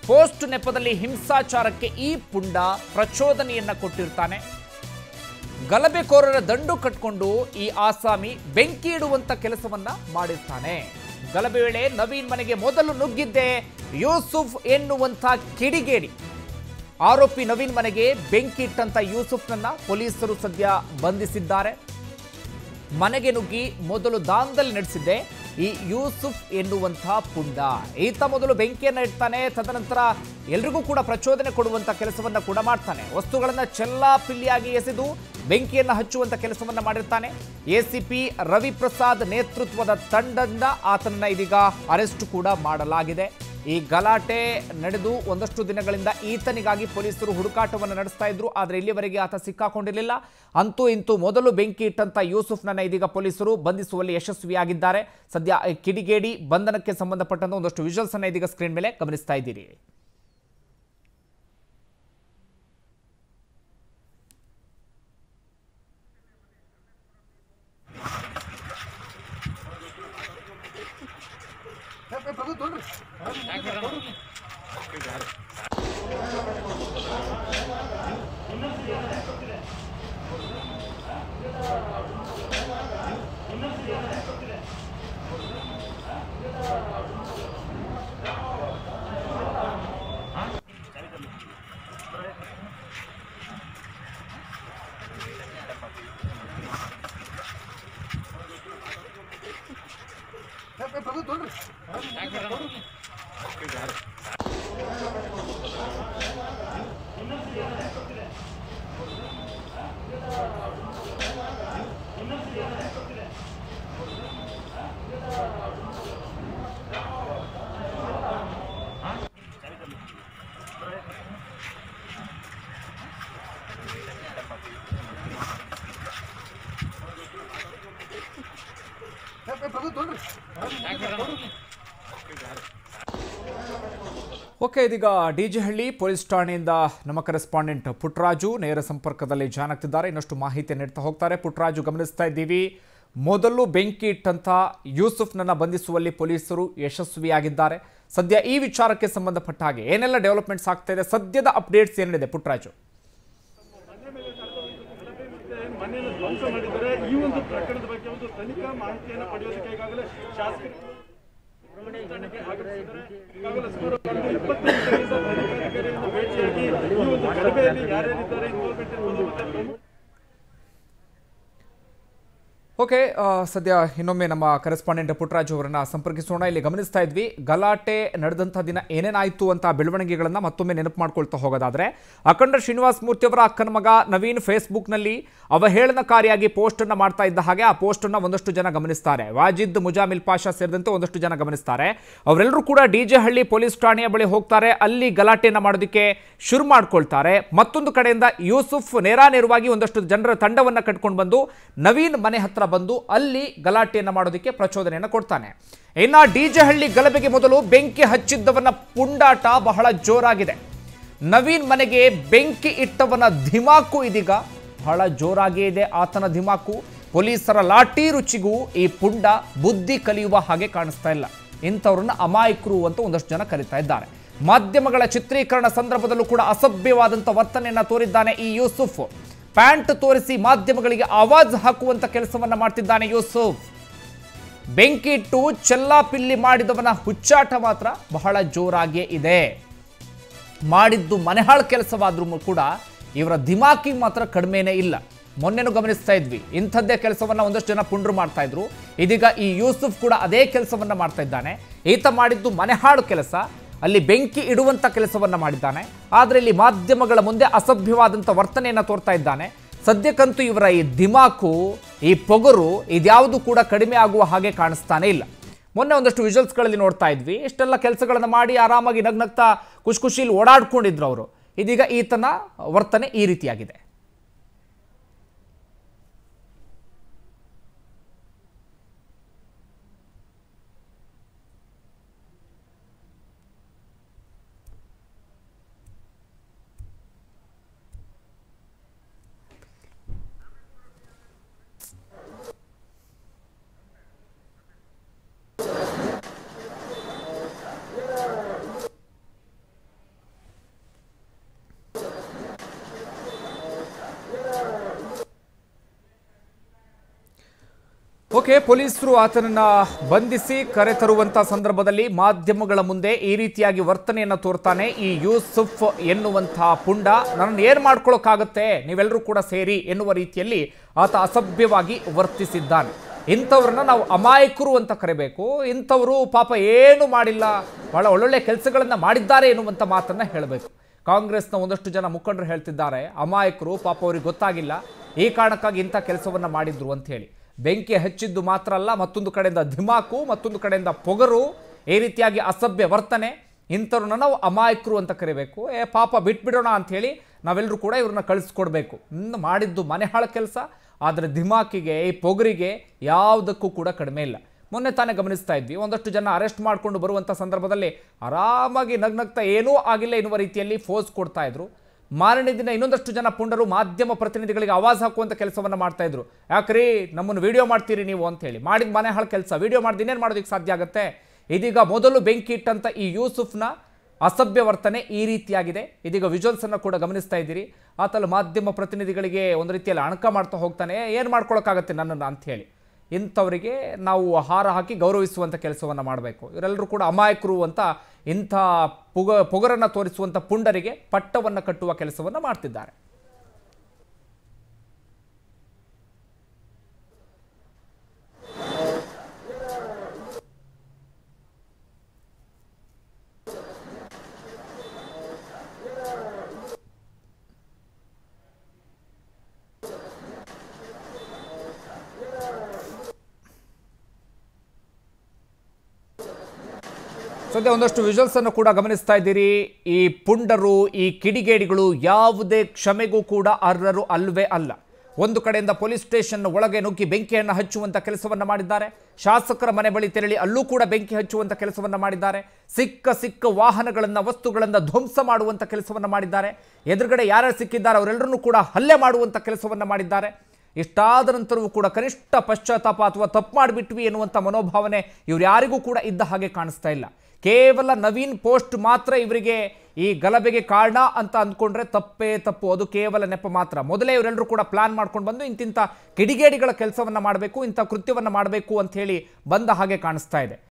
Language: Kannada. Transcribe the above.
ಪೋಸ್ಟ್ ನೆಪದಲ್ಲಿ ಹಿಂಸಾಚಾರಕ್ಕೆ ಈ ಪುಂಡ ಪ್ರಚೋದನೆಯನ್ನ ಕೊಟ್ಟಿರ್ತಾನೆ ಗಲಭೆಕೋರರ ದಂಡು ಕಟ್ಕೊಂಡು ಈ ಆಸಾಮಿ ಬೆಂಕಿ ಇಡುವಂತ ಕೆಲಸವನ್ನ ಮಾಡಿರ್ತಾನೆ ಗಲಭೆ ವೇಳೆ ನವೀನ್ ಮನೆಗೆ ಮೊದಲು ನುಗ್ಗಿದ್ದೆ ಯೂಸುಫ್ ಎನ್ನುವಂಥ ಕಿಡಿಗೇಡಿ ಆರೋಪಿ ನವೀನ್ ಮನೆಗೆ ಬೆಂಕಿ ಇಟ್ಟಂತ ಯೂಸುಫ್ನನ್ನ ಪೊಲೀಸರು ಸದ್ಯ ಬಂಧಿಸಿದ್ದಾರೆ ಮನೆಗೆ ನುಗ್ಗಿ ಮೊದಲು ದಾಂಧಲೆ ನಡೆಸಿದ್ದೆ ಈ ಯೂಸುಫ್ ಎನ್ನುವಂಥ ಪುಂಡ ಈತ ಮೊದಲು ಬೆಂಕಿಯನ್ನು ಇಡ್ತಾನೆ ತದನಂತರ ಎಲ್ರಿಗೂ ಕೂಡ ಪ್ರಚೋದನೆ ಕೊಡುವಂತ ಕೆಲಸವನ್ನ ಕೂಡ ಮಾಡ್ತಾನೆ ವಸ್ತುಗಳನ್ನ ಚೆಲ್ಲಾಪಿಲ್ಲಿಯಾಗಿ ಎಸೆದು ಬೆಂಕಿಯನ್ನು ಹಚ್ಚುವಂತ ಕೆಲಸವನ್ನ ಮಾಡಿರ್ತಾನೆ ಎಸಿಪಿ ರವಿಪ್ರಸಾದ್ ನೇತೃತ್ವದ ತಂಡದಿಂದ ಆತನನ್ನ ಇದೀಗ ಅರೆಸ್ಟ್ ಕೂಡ ಮಾಡಲಾಗಿದೆ ಈ ಗಲಾಟೆ ನಡೆದು ಒಂದಷ್ಟು ದಿನಗಳಿಂದ ಈತನಿಗಾಗಿ ಪೊಲೀಸರು ಹುಡುಕಾಟವನ್ನು ನಡೆಸ್ತಾ ಇದ್ರು ಆದರೆ ಇಲ್ಲಿವರೆಗೆ ಆತ ಸಿಕ್ಕಾಕೊಂಡಿರಲಿಲ್ಲ ಅಂತೂ ಇಂತೂ ಮೊದಲು ಬೆಂಕಿ ಇಟ್ಟಂತ ಯೂಸುಫ್ನನ್ನ ಇದೀಗ ಪೊಲೀಸರು ಬಂಧಿಸುವಲ್ಲಿ ಯಶಸ್ವಿಯಾಗಿದ್ದಾರೆ ಸದ್ಯ ಈ ಕಿಡಿಗೇಡಿ ಬಂಧನಕ್ಕೆ ಸಂಬಂಧಪಟ್ಟಂತ ಒಂದಷ್ಟು ವಿಜುವಲ್ಸ್ ಅನ್ನ ಇದೀಗ ಸ್ಕ್ರೀನ್ ಮೇಲೆ ಗಮನಿಸ್ತಾ ಇದ್ದೀರಿ ಓಕೆ ಇದೀಗ ಡಿಜಿಹಳ್ಳಿ ಪೊಲೀಸ್ ಠಾಣೆಯಿಂದ ನಮ್ಮ ಕರೆಸ್ಪಾಂಡೆಂಟ್ ಪುಟ್ಟರಾಜು ನೇರ ಸಂಪರ್ಕದಲ್ಲಿ ಜಾಯ್ನ್ ಆಗ್ತಿದ್ದಾರೆ ಇನ್ನಷ್ಟು ಮಾಹಿತಿ ನೀಡ್ತಾ ಹೋಗ್ತಾರೆ ಪುಟ್ಟರಾಜು ಗಮನಿಸ್ತಾ ಇದ್ದೀವಿ ಮೊದಲು ಬೆಂಕಿ ಇಟ್ಟಂತ ಯೂಸುಫ್ನನ್ನ ಬಂಧಿಸುವಲ್ಲಿ ಪೊಲೀಸರು ಯಶಸ್ವಿಯಾಗಿದ್ದಾರೆ ಸದ್ಯ ಈ ವಿಚಾರಕ್ಕೆ ಸಂಬಂಧಪಟ್ಟ ಹಾಗೆ ಏನೆಲ್ಲ ಡೆವಲಪ್ಮೆಂಟ್ಸ್ ಆಗ್ತಾ ಇದೆ ಸದ್ಯದ ಅಪ್ಡೇಟ್ಸ್ ಏನಿದೆ ಪುಟ್ಟರಾಜು ಮನೆಯನ್ನು ಧ್ವಂಸ ಮಾಡಿದ್ದಾರೆ ಈ ಒಂದು ಪ್ರಕರಣದ ಬಗ್ಗೆ ಒಂದು ತನಿಖಾ ಮಾಹಿತಿಯನ್ನು ಪಡೆಯೋದಕ್ಕೆ ಈಗಾಗಲೇ ಶಾಸಕರು ಈಗಾಗಲೇ ಸುಮಾರು ಒಂದು ಇಪ್ಪತ್ತೈದು ದಿವಸ ತನಿಖಾಧಿಕಾರಿಯನ್ನು ಭೇಟಿಯಾಗಿ ಈ ಒಂದು ಗಲಭೆಯಲ್ಲಿ ಯಾರ್ಯಾರಿದ್ದಾರೆ ಇನ್ವಾಲ್ವ್ಮೆಂಟ್ ಇರ್ಬೋದು ಮತ್ತೆ ಪ್ರಮುಖ ಓಕೆ ಆ, ಸದ್ಯ ಇನ್ನೊಮ್ಮೆ ನಮ್ಮ ಕರೆಸ್ಪಾಂಡೆಂಟ್ ಪುಟ್ಟರಾಜು ಅವರನ್ನ ಸಂಪರ್ಕಿಸೋಣ ಇಲ್ಲಿ ಗಮನಿಸ್ತಾ ಇದ್ವಿ ಗಲಾಟೆ ನಡೆದಂಥ ದಿನ ಏನೇನಾಯಿತು ಅಂತ ಬೆಳವಣಿಗೆಗಳನ್ನ ಮತ್ತೊಮ್ಮೆ ನೆನಪು ಮಾಡ್ಕೊಳ್ತಾ ಹೋಗೋದಾದ್ರೆ ಅಖಂಡ ಶ್ರೀನಿವಾಸ ಮೂರ್ತಿ ಅವರ ಅಕ್ಕನ ಮಗ ನವೀನ್ ಫೇಸ್ಬುಕ್ನಲ್ಲಿ ಅವಹೇಳನಕಾರಿಯಾಗಿ ಪೋಸ್ಟ್ ಅನ್ನ ಮಾಡ್ತಾ ಇದ್ದ ಹಾಗೆ ಆ ಪೋಸ್ಟ್ ಅನ್ನ ಒಂದಷ್ಟು ಜನ ಗಮನಿಸ್ತಾರೆ ವಾಜಿದ್ ಮುಜಾಮಿಲ್ ಪಾಷಾ ಸೇರಿದಂತೆ ಒಂದಷ್ಟು ಜನ ಗಮನಿಸ್ತಾರೆ ಅವರೆಲ್ಲರೂ ಕೂಡ ಡಿಜೆ ಹಳ್ಳಿ ಪೊಲೀಸ್ ಠಾಣೆಯ ಬಳಿ ಹೋಗ್ತಾರೆ ಅಲ್ಲಿ ಗಲಾಟೆಯನ್ನ ಮಾಡೋದಕ್ಕೆ ಶುರು ಮಾಡ್ಕೊಳ್ತಾರೆ ಮತ್ತೊಂದು ಕಡೆಯಿಂದ ಯೂಸುಫ್ ನೇರಾನೇರವಾಗಿ ಒಂದಷ್ಟು ಜನರ ತಂಡವನ್ನ ಕಟ್ಕೊಂಡು ಬಂದು ನವೀನ್ ಮನೆ ಹತ್ರ ಬಂದು ಅಲ್ಲಿ ಗಲಾಟೆಯನ್ನ ಮಾಡೋದಕ್ಕೆ ಪ್ರಚೋದನೆಯನ್ನ ಕೊಡ್ತಾನೆ ಇನ್ನ ಡಿಜೆ ಹಳ್ಳಿ ಗಲಭೆಗೆ ಮೊದಲು ಬೆಂಕಿ ಹಚ್ಚಿದ್ದವನ ಪುಂಡಾಟ ಬಹಳ ಜೋರಾಗಿದೆ ನವೀನ್ ಮನೆಗೆ ಬೆಂಕಿ ಇಟ್ಟವನ ಧಿಮಾಕು ಇದೀಗ ಬಹಳ ಜೋರಾಗಿಯೇ ಇದೆ ಆತನ ಧಿಮಾಕು ಪೊಲೀಸರ ಲಾಠಿ ರುಚಿಗೂ ಈ ಪುಂಡ ಬುದ್ಧಿ ಕಲಿಯುವ ಹಾಗೆ ಕಾಣಿಸ್ತಾ ಇಲ್ಲ ಇಂಥವ್ರನ್ನ ಅಮಾಯಕರು ಅಂತ ಒಂದಷ್ಟು ಜನ ಕರೀತಾ ಇದ್ದಾರೆ ಮಾಧ್ಯಮಗಳ ಚಿತ್ರೀಕರಣ ಸಂದರ್ಭದಲ್ಲೂ ಕೂಡ ಅಸಭ್ಯವಾದಂಥ ವರ್ತನೆಯನ್ನ ತೋರಿದ್ದಾನೆ ಈ ಯೂಸುಫ್ ಪ್ಯಾಂಟ್ ತೋರಿಸಿ ಮಾಧ್ಯಮಗಳಿಗೆ ಆವಾಜ್ ಹಾಕುವಂತ ಕೆಲಸವನ್ನ ಮಾಡ್ತಿದ್ದಾನೆ ಯೂಸುಫ್ ಬೆಂಕಿ ಇಟ್ಟು ಚೆಲ್ಲಾಪಿಲ್ಲಿ ಮಾಡಿದವನ ಹುಚ್ಚಾಟ ಮಾತ್ರ ಬಹಳ ಜೋರಾಗಿಯೇ ಇದೆ ಮಾಡಿದ್ದು ಮನೆಹಾಳು ಕೆಲಸವಾದ್ರೂ ಕೂಡ ಇವರ ದಿಮಾಕಿ ಮಾತ್ರ ಕಡಿಮೆನೇ ಇಲ್ಲ ಮೊನ್ನೆನೂ ಗಮನಿಸ್ತಾ ಇದ್ವಿ ಇಂಥದ್ದೇ ಕೆಲಸವನ್ನ ಒಂದಷ್ಟು ಜನ ಪುಂಡ್ರು ಮಾಡ್ತಾ ಇದ್ರು ಇದೀಗ ಈ ಯೂಸುಫ್ ಕೂಡ ಅದೇ ಕೆಲಸವನ್ನ ಮಾಡ್ತಾ ಇದ್ದಾನೆ ಈತ ಮಾಡಿದ್ದು ಮನೆಹಾಳು ಕೆಲಸ ಅಲ್ಲಿ ಬೆಂಕಿ ಇಡುವಂತ ಕೆಲಸವನ್ನ ಮಾಡಿದ್ದಾನೆ ಆದ್ರೆ ಇಲ್ಲಿ ಮಾಧ್ಯಮಗಳ ಮುಂದೆ ಅಸಭ್ಯವಾದಂಥ ವರ್ತನೆಯನ್ನ ತೋರ್ತಾ ಇದ್ದಾನೆ ಸದ್ಯಕ್ಕಂತೂ ಇವರ ಈ ದಿಮಾಕು ಈ ಪೊಗರು ಇದ್ಯಾವುದು ಕೂಡ ಕಡಿಮೆ ಆಗುವ ಹಾಗೆ ಕಾಣಿಸ್ತಾನೆ ಇಲ್ಲ ಮೊನ್ನೆ ಒಂದಷ್ಟು ವಿಜುವಲ್ಸ್ಗಳಲ್ಲಿ ನೋಡ್ತಾ ಇದ್ವಿ ಇಷ್ಟೆಲ್ಲ ಕೆಲಸಗಳನ್ನು ಮಾಡಿ ಆರಾಮಾಗಿ ನಗ್ನಗ್ತಾ ಖುಷಿ ಖುಷಿಲಿ ಓಡಾಡ್ಕೊಂಡಿದ್ರು ಅವರು ಇದೀಗ ಈತನ ವರ್ತನೆ ಈ ರೀತಿಯಾಗಿದೆ ಓಕೆ ಪೊಲೀಸರು ಆತನನ್ನ ಬಂಧಿಸಿ ಕರೆತರುವಂತ ಸಂದರ್ಭದಲ್ಲಿ ಮಾಧ್ಯಮಗಳ ಮುಂದೆ ಈ ರೀತಿಯಾಗಿ ವರ್ತನೆಯನ್ನ ತೋರ್ತಾನೆ ಈ ಯೂಸುಫ್ ಎನ್ನುವಂತಹ ಪುಂಡ ನನ್ನನ್ನು ಏನ್ ಮಾಡ್ಕೊಳಕ್ಕಾಗತ್ತೆ ನೀವೆಲ್ಲರೂ ಕೂಡ ಸೇರಿ ಎನ್ನುವ ರೀತಿಯಲ್ಲಿ ಆತ ಅಸಭ್ಯವಾಗಿ ವರ್ತಿಸಿದ್ದಾನೆ ಇಂಥವ್ರನ್ನ ನಾವು ಅಮಾಯಕರು ಅಂತ ಕರೆಬೇಕು ಇಂಥವರು ಪಾಪ ಏನು ಮಾಡಿಲ್ಲ ಬಹಳ ಒಳ್ಳೊಳ್ಳೆ ಕೆಲಸಗಳನ್ನ ಮಾಡಿದ್ದಾರೆ ಎನ್ನುವಂಥ ಮಾತನ್ನ ಹೇಳಬೇಕು ಕಾಂಗ್ರೆಸ್ನ ಒಂದಷ್ಟು ಜನ ಮುಖಂಡರು ಹೇಳ್ತಿದ್ದಾರೆ ಅಮಾಯಕರು ಪಾಪ ಅವ್ರಿಗೆ ಗೊತ್ತಾಗಿಲ್ಲ ಈ ಕಾರಣಕ್ಕಾಗಿ ಇಂಥ ಕೆಲಸವನ್ನ ಮಾಡಿದ್ರು ಅಂತ ಹೇಳಿ ಬೆಂಕಿ ಹಚ್ಚಿದ್ದು ಮಾತ್ರ ಅಲ್ಲ ಮತ್ತೊಂದು ಕಡೆಯಿಂದ ಧಿಮಾಕು ಮತ್ತೊಂದು ಕಡೆಯಿಂದ ಪೊಗರು ಈ ರೀತಿಯಾಗಿ ಅಸಭ್ಯ ವರ್ತನೆ ಇಂಥವ್ರನ್ನ ನಾವು ಅಮಾಯಕರು ಅಂತ ಕರಿಬೇಕು ಏ ಪಾಪ ಬಿಟ್ಬಿಡೋಣ ಅಂತ ಹೇಳಿ ನಾವೆಲ್ಲರೂ ಕೂಡ ಇವ್ರನ್ನ ಕಳಿಸ್ಕೊಡ್ಬೇಕು ಇನ್ನು ಮಾಡಿದ್ದು ಮನೆ ಹಾಳ ಕೆಲಸ ಆದರೆ ಧಿಮಾಕಿಗೆ ಈ ಪೊಗರಿಗೆ ಯಾವುದಕ್ಕೂ ಕೂಡ ಕಡಿಮೆ ಇಲ್ಲ ಮೊನ್ನೆ ತಾನೇ ಗಮನಿಸ್ತಾ ಇದ್ವಿ ಒಂದಷ್ಟು ಜನ ಅರೆಸ್ಟ್ ಮಾಡಿಕೊಂಡು ಬರುವಂಥ ಸಂದರ್ಭದಲ್ಲಿ ಆರಾಮಾಗಿ ನಗ್ನಗ್ತಾ ಏನೂ ಆಗಿಲ್ಲ ಎನ್ನುವ ರೀತಿಯಲ್ಲಿ ಫೋರ್ಸ್ ಕೊಡ್ತಾ ಇದ್ರು ಮಾರನೇ ದಿನ ಇನ್ನೊಂದಷ್ಟು ಜನ ಪುಂಡರು ಮಾಧ್ಯಮ ಪ್ರತಿನಿಧಿಗಳಿಗೆ ಆವಾಜ್ ಹಾಕುವಂಥ ಕೆಲಸವನ್ನು ಮಾಡ್ತಾ ಇದ್ರು ಯಾಕ್ರಿ ನಮ್ಮನ್ನು ವಿಡಿಯೋ ಮಾಡ್ತೀರಿ ನೀವು ಅಂತ ಹೇಳಿ ಮಾಡಿದ ಮನೆ ಹಾಳು ಕೆಲಸ ವಿಡಿಯೋ ಮಾಡಿದ ಇನ್ನೇನು ಮಾಡೋದಕ್ಕೆ ಸಾಧ್ಯ ಆಗುತ್ತೆ ಇದೀಗ ಮೊದಲು ಬೆಂಕಿ ಇಟ್ಟಂತ ಈ ಯೂಸುಫ್ನ ಅಸಭ್ಯ ವರ್ತನೆ ಈ ರೀತಿಯಾಗಿದೆ ಇದೀಗ ವಿಜುವಲ್ಸ್ ಅನ್ನು ಕೂಡ ಗಮನಿಸ್ತಾ ಇದ್ದೀರಿ ಆತಲ್ಲ ಮಾಧ್ಯಮ ಪ್ರತಿನಿಧಿಗಳಿಗೆ ಒಂದು ರೀತಿಯಲ್ಲಿ ಅಣಕ ಮಾಡ್ತಾ ಹೋಗ್ತಾನೆ ಏನು ಮಾಡ್ಕೊಳಕ್ಕಾಗತ್ತೆ ನನ್ನನ್ನು ಅಂತ ಹೇಳಿ ಇಂಥವರಿಗೆ ನಾವು ಹಾರ ಹಾಕಿ ಗೌರವಿಸುವಂಥ ಕೆಲಸವನ್ನು ಮಾಡಬೇಕು ಇವರೆಲ್ಲರೂ ಕೂಡ ಅಮಾಯಕರು ಅಂತ ಇಂಥ ಪುಗ ಪೊಗರನ್ನು ತೋರಿಸುವಂಥ ಪುಂಡರಿಗೆ ಪಟ್ಟವನ್ನು ಕಟ್ಟುವ ಕೆಲಸವನ್ನು ಮಾಡ್ತಿದ್ದಾರೆ ಸದ್ಯ ಒಂದಷ್ಟು ವಿಜುವಲ್ಸ್ ಅನ್ನು ಕೂಡ ಗಮನಿಸ್ತಾ ಇದ್ದೀರಿ ಈ ಪುಂಡರು ಈ ಕಿಡಿಗೇಡಿಗಳು ಯಾವುದೇ ಕ್ಷಮೆಗೂ ಕೂಡ ಅರ್ಹರು ಅಲ್ವೇ ಅಲ್ಲ ಒಂದು ಕಡೆಯಿಂದ ಪೊಲೀಸ್ ಸ್ಟೇಷನ್ ಒಳಗೆ ನುಗ್ಗಿ ಬೆಂಕಿಯನ್ನು ಹಚ್ಚುವಂತ ಕೆಲಸವನ್ನ ಮಾಡಿದ್ದಾರೆ ಶಾಸಕರ ಮನೆ ಬಳಿ ತೆರಳಿ ಅಲ್ಲೂ ಕೂಡ ಬೆಂಕಿ ಹಚ್ಚುವಂತ ಕೆಲಸವನ್ನ ಮಾಡಿದ್ದಾರೆ ಸಿಕ್ಕ ಸಿಕ್ಕ ವಾಹನಗಳನ್ನ ವಸ್ತುಗಳನ್ನ ಧ್ವಂಸ ಮಾಡುವಂತ ಕೆಲಸವನ್ನ ಮಾಡಿದ್ದಾರೆ ಎದುರುಗಡೆ ಯಾರ್ಯಾರು ಸಿಕ್ಕಿದ್ದಾರೆ ಅವರೆಲ್ಲರನ್ನೂ ಕೂಡ ಹಲ್ಲೆ ಮಾಡುವಂತ ಕೆಲಸವನ್ನ ಮಾಡಿದ್ದಾರೆ ಇಷ್ಟಾದ ನಂತರವೂ ಕೂಡ ಕನಿಷ್ಠ ಪಶ್ಚಾತ್ತಾಪ ಅಥವಾ ತಪ್ಪು ಮಾಡಿಬಿಟ್ವಿ ಎನ್ನುವಂಥ ಮನೋಭಾವನೆ ಇವ್ರು ಯಾರಿಗೂ ಕೂಡ ಇದ್ದ ಹಾಗೆ ಕಾಣಿಸ್ತಾ ಇಲ್ಲ ಕೇವಲ ನವೀನ್ ಪೋಸ್ಟ್ ಮಾತ್ರ ಇವರಿಗೆ ಈ ಗಲಭೆಗೆ ಕಾರಣ ಅಂತ ಅಂದ್ಕೊಂಡ್ರೆ ತಪ್ಪೇ ತಪ್ಪು ಅದು ಕೇವಲ ನೆಪ ಮಾತ್ರ ಮೊದಲೇ ಇವರೆಲ್ಲರೂ ಕೂಡ ಪ್ಲಾನ್ ಮಾಡ್ಕೊಂಡು ಬಂದು ಇಂತಿಂಥ ಕಿಡಿಗೇಡಿಗಳ ಕೆಲಸವನ್ನ ಮಾಡಬೇಕು ಇಂಥ ಕೃತ್ಯವನ್ನ ಮಾಡಬೇಕು ಅಂತ ಹೇಳಿ ಬಂದ ಹಾಗೆ ಕಾಣಿಸ್ತಾ ಇದೆ